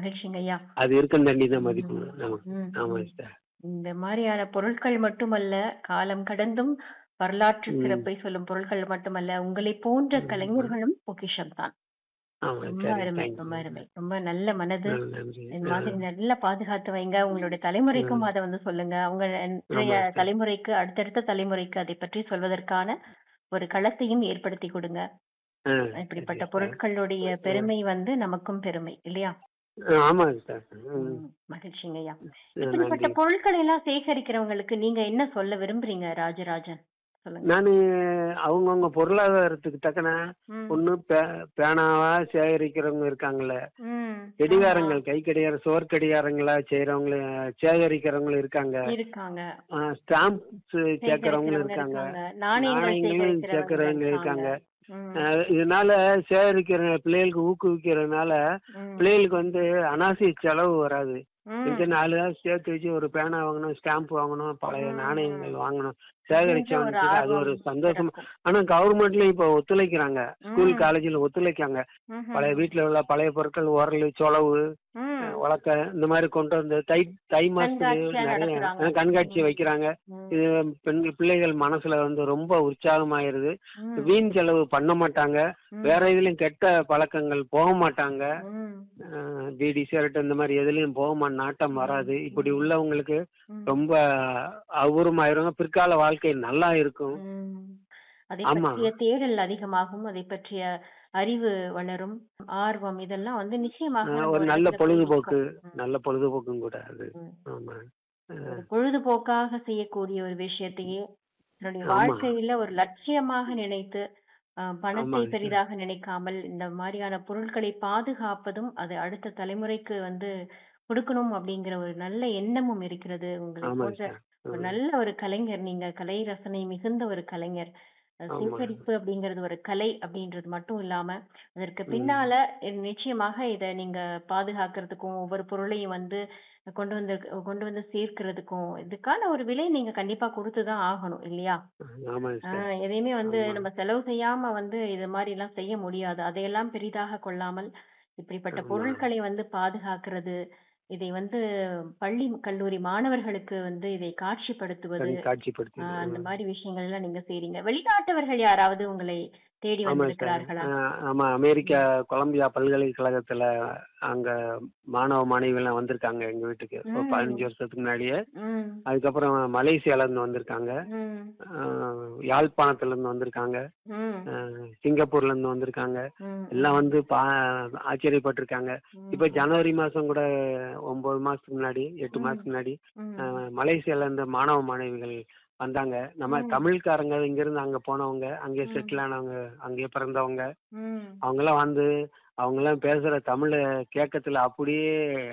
மகிழ்ச்சிங்க ஐயா அது இருக்கும் தண்ணி தான் மதிப்பு ம், ஆமா ம், ஆமா ம். சிஸ்டர் இந்த மாதிரியான பொருட்கள் மட்டுமல்ல காலம் கடந்தும் வரலாற்று ம். சிறப்பை சொல்லும் பொருட்கள் மட்டுமல்ல உங்களை போன்ற ம். கலைஞர்களும் பொக்கிஷம் தான் ஆமா ரொம்ப சரி அருமை தேங்க்யூ ரொம்ப அருமை ரொம்ப நல்ல மனது நன்றி இந்த மாதிரி நல்லா பாதுகாத்து வைங்க உங்களுடைய தலைமுறைக்கும் ம். அதை வந்து சொல்லுங்க அவங்க இன்றைய ஆமா சார். தலைமுறைக்கு அடுத்தடுத்த தலைமுறைக்கு அதை பற்றி சொல்வதற்கான ஒரு களத்தையும் ஏற்படுத்தி கொடுங்க ஆ, இப்படிப்பட்ட சரி, பொருட்களுடைய ம். பெருமை வந்து நமக்கும் பெருமை இல்லையா ஆ, ஆமா சார் ம். ம், மகிழ்ச்சிங்கய்யா ஆ, இப்படிப்பட்ட நன்றி பொருட்களை எல்லாம் சேகரிக்கிறவங்களுக்கு நீங்க என்ன சொல்ல விரும்புறீங்க ராஜராஜன் சொல்லுங்க நான் அவங்கவுங்க பொருளாதாரத்துக்கு தக்கன ம், ஒண்ணு பே- பேனாவா சேகரிக்கிறவங்க இருக்காங்கல்ல ம், கடிகாரங்கள் கை கடிகாரம் சோர் கடிகாரங்களா செய்யறவங்க சேகரிக்கிறவங்களும் இருக்காங்க ஆமா, இருக்காங்க ஸ்டாம்ப்ஸ் கேட்கறவங்களும் சேகரிக்கிறவங்க இருக்காங்க இருக்காங்க நாணயங்கள் நாணயங்களும் சேகரிக்கிறவங்க சேர்க்கறவங்க இருக்காங்க இருக்காங்க ம், அஹ் இதனால சேகரிக்கிற பிள்ளைகளுக்கு ஊக்குவிக்கிறதுனால ம், பிள்ளைகளுக்கு வந்து அனாவசிய செலவு வராது ம், கொஞ்ச நாலு காசு சேர்த்து வச்சு ஒரு பேனா வாங்கணும் ஸ்டாம்ப் வாங்கணும் பழைய ம். நாணயங்கள் வாங்கணும் கொஞ்சம் ஒரு சேகரிச்சவனுக்கு அது ஒரு ஆர்வம் சந்தோஷம் பிறக்கும். ஆனா கவர்மெண்ட்லயும் இப்ப ஒத்துழைக்கிறாங்க ஸ்கூல் ம், காலேஜ்ல ஒத்துழைக்காங்க ம்ஹும். பழைய வீட்டுல உள்ள பழைய பொருட்கள் உரல் சொலவு ம், உலக்க இந்த மாதிரி கொண்டு வந்து தை தை மாசத்துக்கு கண்காட்சியா நிறைய நடத்துறாங்க. அஹ் கண்காட்சி ம். வைக்கிறாங்க ம், இது பெண் பிள்ளைகள் மனசுல வந்து ரொம்ப உற்சாகமாயிருது ம், வீண் செலவு பண்ண மாட்டாங்க ம், வேற இதுலயும் கெட்ட பழக்கங்கள் போக மாட்டாங்க ம், அஹ் பீடி சிகரெட் இந்த மாதிரி எதுலயும் போக மா- நாட்டம் வராது இப்படி உள்ளவங்களுக்கு ம், ரொம்ப அபூர்வமாயிருங்க பிற்கால வாழ்க்கை நல்லா இருக்கும் ம். அதை ஆமா. பற்றிய தேடல் அதிகமாகும் அதை பற்றிய அறிவு வளரும் ஆர்வம் இதெல்லாம் வந்து நிச்சயமாக அஹ் நம்ம ஒரு ஒரு நல்ல இடத்துல பொழுதுபோக்கு இருக்கும். ம், நல்ல பொழுதுபோக்கும் கூட அது ம். ஆமா ஒரு அஹ் பொழுதுபோக்காக செய்யக்கூடிய ஒரு விஷயத்தையே தன்னுடைய ஆமா. வாழ்க்கையில ஒரு லட்சியமாக நினைத்து அஹ், பணத்தை ஆமாங்க சார். பெரிதாக நினைக்காமல் இந்த மாதிரியான பொருட்களை பாதுகாப்பதும் அது அடுத்த தலைமுறைக்கு வந்து கொடுக்கணும் அப்படிங்கிற ஒரு நல்ல எண்ணமும் இருக்கிறது உங்களை ஆமாங்க போன்ற சார் ஒரு ம். நல்ல ஒரு கலைஞர் நீங்க கலை ரசனை மிகுந்த ஒரு கலைஞர் அஹ் ஆமா. சேகரிப்பு அப்படிங்கிறது ஒரு கலை அப்படின்றது மட்டும் இல்லாம அதற்கு ம். பின்னால இ- நிச்சயமாக இத நீங்க பாதுகாக்கிறதுக்கும் ஒவ்வொரு பொருளையும் வந்து கொண்டு வந்து கொண்டு வந்து சேர்க்கிறதுக்கும் இதுக்கான ஒரு விலை நீங்க கண்டிப்பா கொடுத்துதான் ஆகணும் இல்லையா ஆமாங்க சார் ஆஹ் எதையுமே வந்து ஆமா. நம்ம செலவு செய்யாம வந்து இது மாதிரி எல்லாம் செய்ய முடியாது அதையெல்லாம் பெரிதாக கொள்ளாமல் இப்படிப்பட்ட ஆமா. பொருட்களை வந்து பாதுகாக்கிறது இதை வந்து பள்ளி கல்லூரி மாணவர்களுக்கு வந்து இதை காட்சிப்படுத்துவது கண் காட்சிப்படுத்தி ஆஹ் அந்த மாதிரி விஷயங்கள் எல்லாம் நீங்க செய்றீங்க வெளிநாட்டவர்கள் யாராவது உங்களை தேடி ஆமா சார் வந்திருக்கிறார்களா அஹ் ஆமா அமெரிக்கா கொலம்பியா பல்கலைக்கழகத்துல அங்க மாணவ மாணவிகள்லாம் வந்திருக்காங்க எங்க வீட்டுக்கு ஒரு ம். பதினஞ்சு வருஷத்துக்கு முன்னாடியே ம் அதுக்கப்புறம் மலேசியால இருந்து வந்திருக்காங்க ம் அஹ் யாழ்ப்பாணத்துல இருந்து வந்திருக்காங்க ம் அஹ் சிங்கப்பூர்ல இருந்து வந்திருக்காங்க ம் எல்லாம் வந்து பா ஆச்சரியப்பட்டிருக்காங்க ம். இப்ப ஜனவரி மாசம் கூட ஒன்பது மாசத்துக்கு முன்னாடி எட்டு ம். மாசத்துக்கு முன்னாடி ம். அஹ் மலேசியால இருந்து மாணவ மாணவிகள் வந்தாங்க நம்ம ம். தமிழ்காரங்க இங்க இருந்து அங்க போனவங்க அங்கே ம். செட்டில் ஆனவங்க அங்கே பிறந்தவங்க ம். அவங்க எல்லாம் வந்து அவங்க எல்லாம் பேசுற தமிழ கேட்கத்துல அப்படியே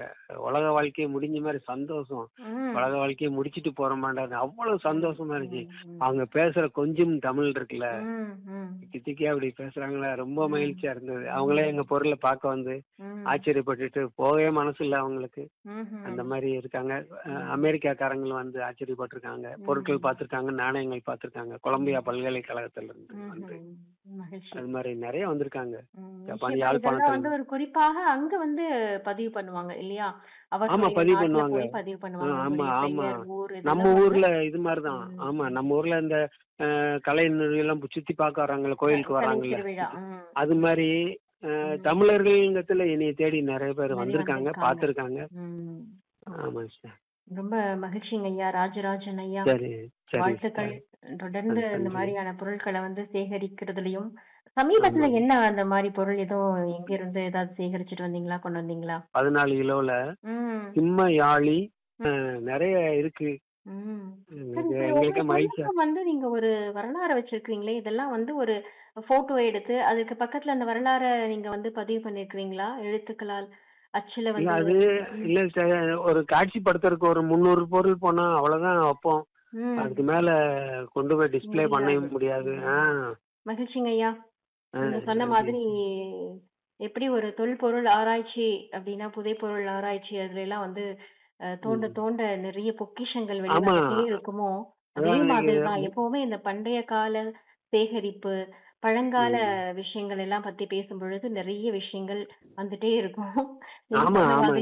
உலக வாழ்க்கையை முடிஞ்ச மாதிரி சந்தோஷம் ம். உலக வாழ்க்கையை முடிச்சிட்டு போற மாட்டாங்க அவ்வளவு சந்தோஷமா இருந்துச்சு ம். அவங்க பேசுற கொஞ்சம் தமிழ் இருக்குல்ல ம். ம். தித்திக்கே அப்படி பேசுறாங்களா ரொம்ப ம். மகிழ்ச்சியா இருந்தது அவங்களே எங்க பொருளை பார்க்க வந்து ம். ஆச்சரியப்பட்டுட்டு போகவே மனசு இல்ல அவங்களுக்கு ம்ஹும். அந்த மாதிரி இருக்காங்க அஹ் ம். அமெரிக்காக்காரங்களும் வந்து ஆச்சரியப்பட்டிருக்காங்க பொருட்கள் ம். பார்த்திருக்காங்க நாணயங்கள் பார்த்திருக்காங்க கொலம்பியா பல்கலைக்கழகத்துல இருந்து வந்து ம்ஹும். மகிழ்ச்சி அது மாதிரி நிறைய வந்திருக்காங்க ம். ஜப்பான் நிச்சயமா இதெல்லாம் யாழ்ப்பாணத்துல வந்து ஒரு குறிப்பாக அங்க வந்து பதிவு பண்ணுவாங்க இல்லையா ஆமா அவர்களுடைய பதிவு நாட்டுல பண்ணுவாங்க போய் பதிவு பண்ணுவாங்க ஆ, ஆமா உங்களுடைய ஆமா பெயர் ஊர் நம்ம இதெல்லாம் வந்து ஊர்ல இது மாதிரிதான் ம். ஆமா நம்ம ஊர்ல இந்த அஹ், கலை எல்லாம் சுத்தி பார்க்க வராங்கல்ல கோயிலுக்கு கலை வராங்கல்ல திருவிழா ம். அது மாதிரி அஹ், ம். தமிழர்கள்ங்கத்துல என்னைய தேடி நிறைய பேர் நிறைய வந்திருக்காங்க வந்திருக்காங்க. பார்த்திருக்காங்க ம். ஆமா சார் ரொம்ப மகிழ்ச்சிங்க ஐயா ராஜராஜன் ஐயா சரி சரி வாழ்த்துக்கள் சார் தொடர்ந்து நன்றி. இந்த மாதிரியான பொருட்களை வந்து சேகரிக்கிறதுலயும் சமீபத்துல ஆமா. என்ன அந்த மாதிரி பொருள் எதுவும் எங்க இருந்து ஏதாவது சேகரிச்சுட்டு வந்தீங்களா கொண்டு வந்தீங்களா பதினாலு கிலோல ம் சிம்ம யாழி அஹ், நிறைய இருக்கு ம் சரி, எங்களுக்கு சரி, எங்களுக்கு ஒவ்வொரு மகிழ்ச்சியா பொருளுக்கும் வந்து நீங்க ஒரு வரலாறு வச்சிருக்கீங்களே இதெல்லாம் வந்து ஒரு போட்டோ எடுத்து அதுக்கு பக்கத்துல அந்த வரலாறை நீங்க வந்து பதிவு பண்ணிருக்கீங்களா எழுத்துக்களால் அச்சுல இல்ல வந்து அது இல்ல சார் ஒரு காட்சிப்படுத்துறதுக்கு ஒரு முந்நூறு பொருள் போனா அவ்வளவுதான் வைப்போம் ம், அதுக்கு மேல கொண்டு போய் டிஸ்ப்ளே பண்ணவே முடியாது ஆ மகிழ்ச்சிங்க ஐயா ஆ, நீங்க சொன்ன நன்றி. மாதிரி எப்படி ஒரு தொல்பொருள் ஆராய்ச்சி அப்படின்னா புதைப்பொருள் ஆராய்ச்சி அதுல எல்லாம் வந்து அஹ், தோண்ட ம். தோண்ட நிறைய பொக்கிஷங்கள் ஆமா. வெளிவந்துட்டே இருக்குமோ அதே அதான் மாதிரிதான் நீங்க- எப்பவுமே இந்த பண்டைய கால சேகரிப்பு பழங்கால விஷயங்கள் எல்லாம் பத்தி பேசும் பொழுது நிறைய விஷயங்கள் வந்துட்டே இருக்கும் நீங்க ஆமா சொன்ன ஆமா மாதிரி